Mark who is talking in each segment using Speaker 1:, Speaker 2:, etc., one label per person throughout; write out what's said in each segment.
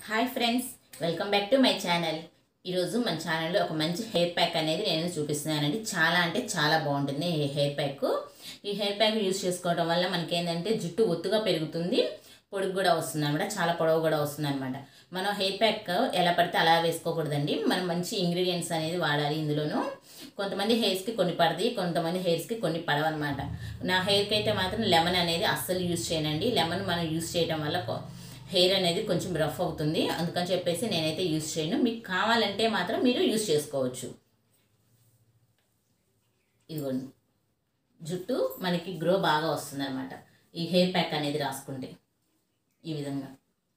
Speaker 1: hi friends welcome back to my channel ఈరోజు మన ఛానల్లో ఒక మంచి హెయిర్ ప్యాక్ అనేది నేను చూపిస్తున్నానండి చాలా అంటే చాలా బాగుంటుంది ఈ హెయిర్ ప్యాక్ ఈ హెయిర్ ప్యాక్ యూస్ చేసుకోవడం వల్ల మనకి ఏంటంటే జుట్టు ఒత్తుగా పెరుగుతుంది పొడుగు కూడా వస్తుంది అనమాట చాలా పొడవు కూడా వస్తుంది అనమాట మనం హెయిర్ ప్యాక్ ఎలా పడితే అలా వేసుకోకూడదండి మనం మంచి ఇంగ్రీడియంట్స్ అనేది వాడాలి ఇందులోను కొంతమంది హెయిర్స్కి కొన్ని పడతాయి కొంతమంది హెయిర్స్కి కొన్ని పడవన్నమాట నా హెయిర్కి అయితే మాత్రం లెమన్ అనేది అస్సలు యూస్ చేయనండి లెమన్ మనం యూస్ చేయడం వల్ల కొ- హెయిర్ అనేది కొంచెం రఫ్ అవుతుంది అందుకని చెప్పేసి నేనైతే యూస్ చేయను మీకు కావాలంటే మాత్రం మీరు యూస్ చేసుకోవచ్చు ఇదిగోండి జుట్టు మనకి గ్రో బాగా వస్తుంది అనమాట ఈ హెయిర్ ప్యాక్ అనేది రాసుకుంటే ఈ విధంగా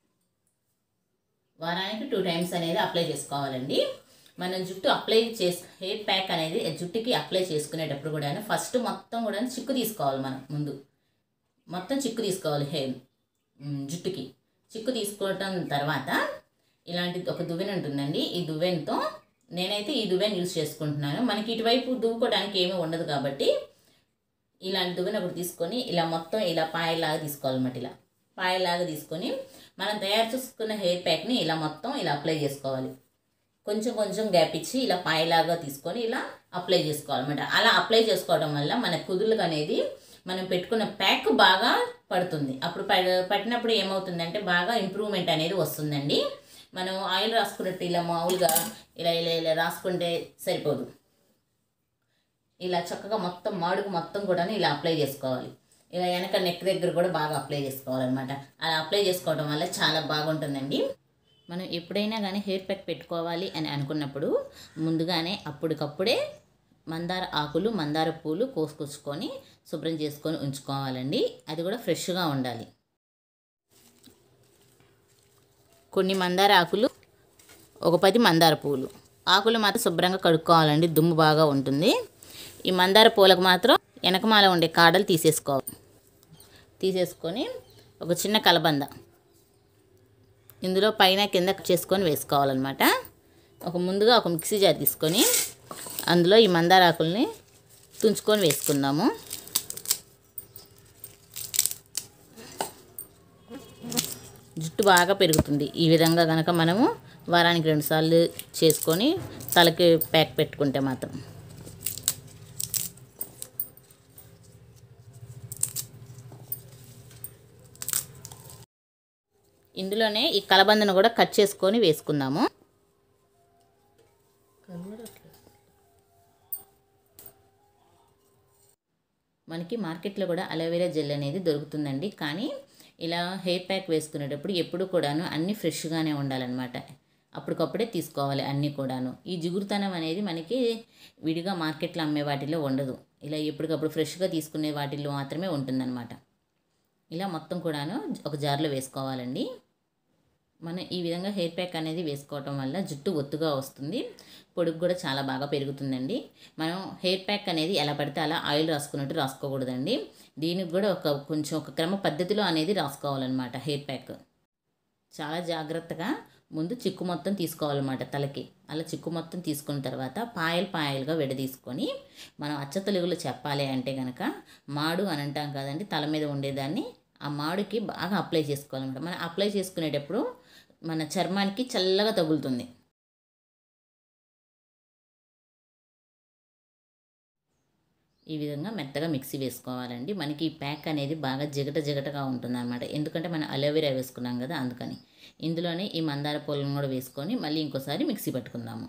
Speaker 1: వారానికి టూ టైమ్స్ అనేది అప్లై చేసుకోవాలండి మనం జుట్టు అప్లై చేసి హెయిర్ ప్యాక్ అనేది జుట్టుకి అప్లై చేసుకునేటప్పుడు కూడా ఫస్ట్ మొత్తం కూడా చిక్కు తీసుకోవాలి మనం ముందు మొత్తం చిక్కు తీసుకోవాలి హెయిర్ మ్, జుట్టుకి చిక్కు తీసుకోవటం తర్వాత ఇలాంటి ఒక దువ్వెన ఉంటుందండి ఈ దువ్వెనతో నేనైతే ఈ దువ్వెన యూస్ చేసుకుంటున్నాను మనకి ఇటువైపు దువ్వుకోవడానికి ఏమీ ఉండదు కాబట్టి ఇలాంటి దువ్వెన ఒకటి తీసుకొని ఇలా మొత్తం ఇలా పాయలాగా తీసుకోవాలన్నమాట ఇలా పాయలాగా తీసుకొని మనం తయారు చేసుకున్న హెయిర్ ప్యాక్ని ఇలా మొత్తం ఇలా అప్లై చేసుకోవాలి కొంచెం కొంచెం గ్యాప్ ఇచ్చి ఇలా పాయలాగా తీసుకొని ఇలా అప్లై చేసుకోవాలన్నమాట అలా అప్లై చేసుకోవడం వల్ల మన కుదులకు అనేది మనం పెట్టుకున్న ప్యాక్ బాగా పడుతుంది అప్పుడు ప- పట్టినప్పుడు ఏమవుతుందంటే బాగా ఇంప్రూవ్మెంట్ అనేది వస్తుందండి మనం ఆయిల్ రాసుకున్నట్టు ఇలా మామూలుగా ఇలా ఇలా ఇలా రాసుకుంటే సరిపోదు ఇలా చక్కగా మొత్తం మాడుగు మొత్తం కూడా ఇలా అప్లై చేసుకోవాలి ఇలా వెనక నెక్ దగ్గర కూడా బాగా అప్లై చేసుకోవాలన్నమాట అలా అప్లై చేసుకోవడం వల్ల చాలా బాగుంటుందండి మనం ఎప్పుడైనా కానీ హెయిర్ ప్యాక్ పెట్టుకోవాలి అని అనుకున్నప్పుడు ముందుగానే అప్పటికప్పుడే మందార ఆకులు మందార పూలు కోసుకొచ్చుకొని శుభ్రం చేసుకొని ఉంచుకోవాలండి అది కూడా ఫ్రెష్గా ఉండాలి కొన్ని మందార ఆకులు ఒక పది మందార పూలు ఆకులు మాత్రం శుభ్రంగా కడుక్కోవాలండి దుమ్ము బాగా ఉంటుంది ఈ మందార పూలకు మాత్రం వెనకమాల ఉండే కాడలు తీసేసుకోవాలి తీసేసుకొని ఒక చిన్న కలబంద ఇందులో పైన కింద చేసుకొని వేసుకోవాలన్నమాట ఒక ముందుగా ఒక మిక్సీ జార్ తీసుకొని అందులో ఈ మందార ఆకుల్ని తుంచుకొని వేసుకుందాము జుట్టు బాగా పెరుగుతుంది ఈ విధంగా కనుక మనము వారానికి రెండుసార్లు చేసుకొని తలకి ప్యాక్ పెట్టుకుంటే మాత్రం ఇందులోనే ఈ కలబందను కూడా కట్ చేసుకొని వేసుకుందాము మనకి మార్కెట్లో కూడా అలోవెరా జెల్ అనేది దొరుకుతుందండి కానీ ఇలా హెయిర్ ప్యాక్ వేసుకునేటప్పుడు ఎప్పుడు కూడాను అన్నీ ఫ్రెష్గానే ఉండాలన్నమాట అప్పటికప్పుడే తీసుకోవాలి అన్నీ కూడాను ఈ జిగురుతనం అనేది మనకి విడిగా మార్కెట్లో అమ్మే వాటిలో ఉండదు ఇలా ఎప్పటికప్పుడు ఫ్రెష్గా తీసుకునే వాటిల్లో మాత్రమే ఉంటుందన్నమాట ఇలా మొత్తం కూడాను ఒక జార్లో వేసుకోవాలండి మనం ఈ విధంగా హెయిర్ ప్యాక్ అనేది వేసుకోవటం వల్ల జుట్టు ఒత్తుగా వస్తుంది పొడుగు కూడా చాలా బాగా పెరుగుతుందండి మనం హెయిర్ ప్యాక్ అనేది ఎలా పడితే అలా ఆయిల్ రాసుకున్నట్టు రాసుకోకూడదండి దీనికి కూడా ఒక కొంచెం ఒక క్రమ పద్ధతిలో అనేది రాసుకోవాలన్నమాట హెయిర్ ప్యాక్ చాలా జాగ్రత్తగా ముందు చిక్కు మొత్తం తీసుకోవాలన్నమాట తలకి అలా చిక్కు మొత్తం తీసుకున్న తర్వాత పాయలు పాయలుగా విడదీసుకొని మనం అచ్చ తెలుగులో చెప్పాలి అంటే కనుక మాడు అని అంటాం కదండి తల మీద ఉండేదాన్ని ఆ మాడుకి బాగా అప్లై చేసుకోవాలన్నమాట మనం అప్లై చేసుకునేటప్పుడు మన చర్మానికి చల్లగా తగులుతుంది ఈ విధంగా మెత్తగా మిక్సీ వేసుకోవాలండి మనకి ఈ ప్యాక్ అనేది బాగా జిగట జిగటగా ఉంటుంది అనమాట ఎందుకంటే మనం అలోవెరా వేసుకున్నాం కదా అందుకని ఇందులోనే ఈ మందార పూలను కూడా వేసుకొని మళ్ళీ ఇంకోసారి మిక్సీ పట్టుకుందాము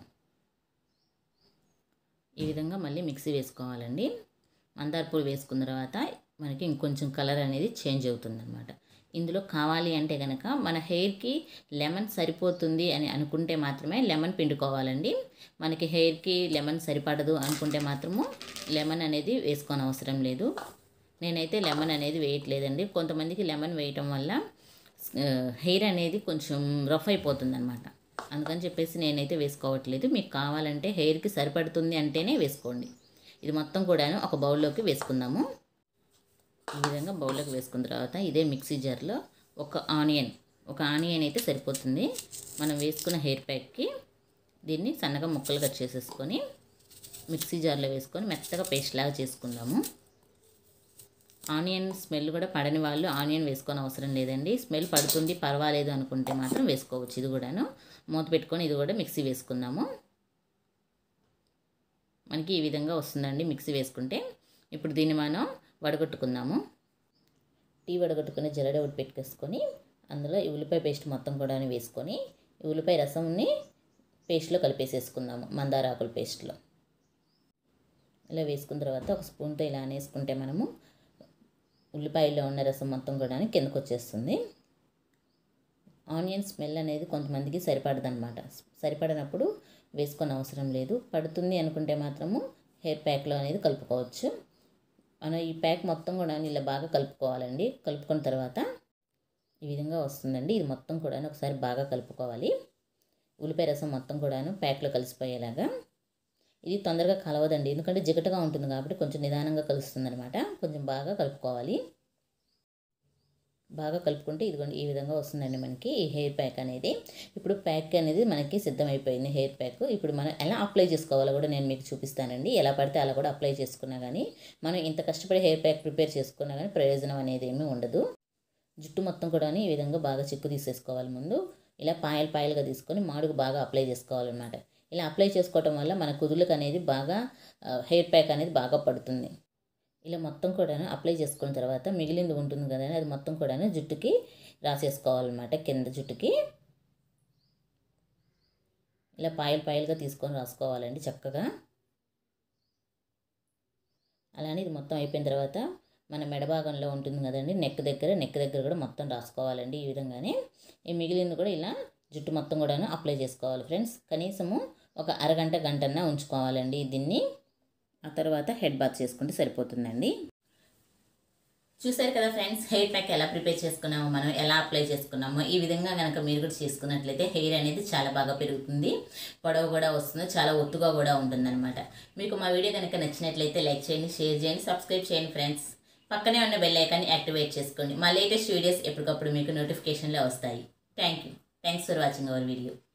Speaker 1: ఈ విధంగా మళ్ళీ మిక్సీ వేసుకోవాలండి మందార పూలు వేసుకున్న తర్వాత మనకి ఇంకొంచెం కలర్ అనేది చేంజ్ అవుతుంది ఇందులో కావాలి అంటే కనుక మన హెయిర్కి లెమన్ సరిపోతుంది అని అనుకుంటే మాత్రమే లెమన్ పిండుకోవాలండి మనకి హెయిర్కి లెమన్ సరిపడదు అనుకుంటే మాత్రము లెమన్ అనేది వేసుకోని అవసరం లేదు నేనైతే లెమన్ అనేది వేయట్లేదండి కొంతమందికి లెమన్ వేయటం వల్ల ఆ, హెయిర్ అనేది కొంచెం రఫ్ అయిపోతుంది అనమాట అందుకని చెప్పేసి నేనైతే వేసుకోవట్లేదు మీకు కావాలంటే హెయిర్కి సరిపడుతుంది అంటేనే వేసుకోండి ఇది మొత్తం కూడాను ఒక బౌల్లోకి వేసుకుందాము ఈ విధంగా బౌల్లోకి వేసుకున్న తర్వాత ఇదే మిక్సీ జార్లో ఒక ఆనియన్ ఒక ఆనియన్ అయితే సరిపోతుంది మనం వేసుకున్న హెయిర్ ప్యాక్కి దీన్ని సన్నగా ముక్కలు కట్ చేసేసుకొని మిక్సీ జార్లో వేసుకొని మెత్తగా పేస్ట్ లాగా చేసుకుందాము ఆనియన్ స్మెల్ కూడా పడని వాళ్ళు ఆనియన్ వేసుకొని అవసరం లేదండి స్మెల్ పడుతుంది పర్వాలేదు అనుకుంటే మాత్రం వేసుకోవచ్చు ఇది కూడాను మూత పెట్టుకొని ఇది కూడా మిక్సీ వేసుకుందాము మనకి ఈ విధంగా వస్తుందండి మిక్సీ వేసుకుంటే ఇప్పుడు దీన్ని మనం వడగొట్టుకుందాము టీ వడగొట్టుకుని జల్లెడ ఒకటి పెట్టుకేసుకొని అందులో ఈ ఉల్లిపాయ పేస్ట్ మొత్తం కూడా వేసుకొని ఈ ఉల్లిపాయ రసంని పేస్ట్లో కలిపేసేసుకుందాము మందార ఆకుల పేస్ట్లో ఇలా వేసుకున్న తర్వాత ఒక స్పూన్తో ఇలా అనేసుకుంటే మనము ఉల్లిపాయలో ఉన్న రసం మొత్తం కూడా కిందకు వచ్చేస్తుంది ఆనియన్ స్మెల్ అనేది కొంతమందికి సరిపడదనమాట సరిపడనప్పుడు వేసుకొని అవసరం లేదు పడుతుంది అనుకుంటే మాత్రము హెయిర్ ప్యాక్లో అనేది కలుపుకోవచ్చు మనం ఈ ప్యాక్ మొత్తం కూడా ఇలా బాగా కలుపుకోవాలండి కలుపుకున్న తర్వాత ఈ విధంగా వస్తుందండి ఇది మొత్తం కూడా ఒకసారి బాగా కలుపుకోవాలి ఉల్లిపాయ రసం మొత్తం కూడాను ప్యాక్లో కలిసిపోయేలాగా ఇది తొందరగా కలవదండి ఎందుకంటే జిగటగా ఉంటుంది కాబట్టి కొంచెం నిదానంగా కలుస్తుంది అనమాట కొంచెం బాగా కలుపుకోవాలి బాగా కలుపుకుంటే ఇదిగోండి ఈ విధంగా వస్తుందండి మనకి ఈ హెయిర్ ప్యాక్ అనేది ఇప్పుడు ప్యాక్ అనేది మనకి సిద్ధమైపోయింది హెయిర్ ప్యాక్ ఇప్పుడు మనం ఎలా అప్లై చేసుకోవాలో కూడా నేను మీకు చూపిస్తానండి ఎలా పడితే అలా కూడా అప్లై చేసుకున్నా కానీ మనం ఇంత కష్టపడి హెయిర్ ప్యాక్ ప్రిపేర్ చేసుకున్నా కానీ ప్రయోజనం అనేది ఏమీ ఉండదు జుట్టు మొత్తం కూడా ఈ విధంగా బాగా చిక్కు తీసేసుకోవాలి ముందు ఇలా పాయలు పాయలుగా తీసుకొని మాడుకు బాగా అప్లై చేసుకోవాలన్నమాట ఇలా అప్లై చేసుకోవటం వల్ల మన కుదులకు అనేది బాగా హెయిర్ ప్యాక్ అనేది బాగా పడుతుంది ఇలా మొత్తం కూడా అప్లై చేసుకున్న తర్వాత మిగిలింది ఉంటుంది కదా అది మొత్తం కూడా జుట్టుకి రాసేసుకోవాలన్నమాట కింద జుట్టుకి ఇలా పాయలు పాయలుగా తీసుకొని రాసుకోవాలండి చక్కగా అలానే ఇది మొత్తం అయిపోయిన తర్వాత మన మెడ భాగంలో ఉంటుంది కదండి నెక్ దగ్గర నెక్ దగ్గర కూడా మొత్తం రాసుకోవాలండి ఈ విధంగానే ఈ మిగిలింది కూడా ఇలా జుట్టు మొత్తం కూడా అప్లై చేసుకోవాలి ఫ్రెండ్స్ కనీసము ఒక అరగంట గంటన్నా ఉంచుకోవాలండి దీన్ని ఆ తర్వాత హెడ్ బాత్ చేసుకుంటే సరిపోతుందండి చూసారు కదా ఫ్రెండ్స్ హెయిర్ ప్యాక్ ఎలా ప్రిపేర్ చేసుకున్నామో మనం ఎలా అప్లై చేసుకున్నామో ఈ విధంగా కనుక మీరు కూడా చేసుకున్నట్లయితే హెయిర్ అనేది చాలా బాగా పెరుగుతుంది పొడవు కూడా వస్తుంది చాలా ఒత్తుగా కూడా ఉంటుందన్నమాట మీకు మా వీడియో కనుక నచ్చినట్లయితే లైక్ చేయండి షేర్ చేయండి సబ్స్క్రైబ్ చేయండి ఫ్రెండ్స్ పక్కనే ఉన్న బెల్ ఐకాన్ని యాక్టివేట్ చేసుకోండి మా లేటెస్ట్ వీడియోస్ ఎప్పటికప్పుడు మీకు నోటిఫికేషన్లో వస్తాయి thank you thanks for watching our video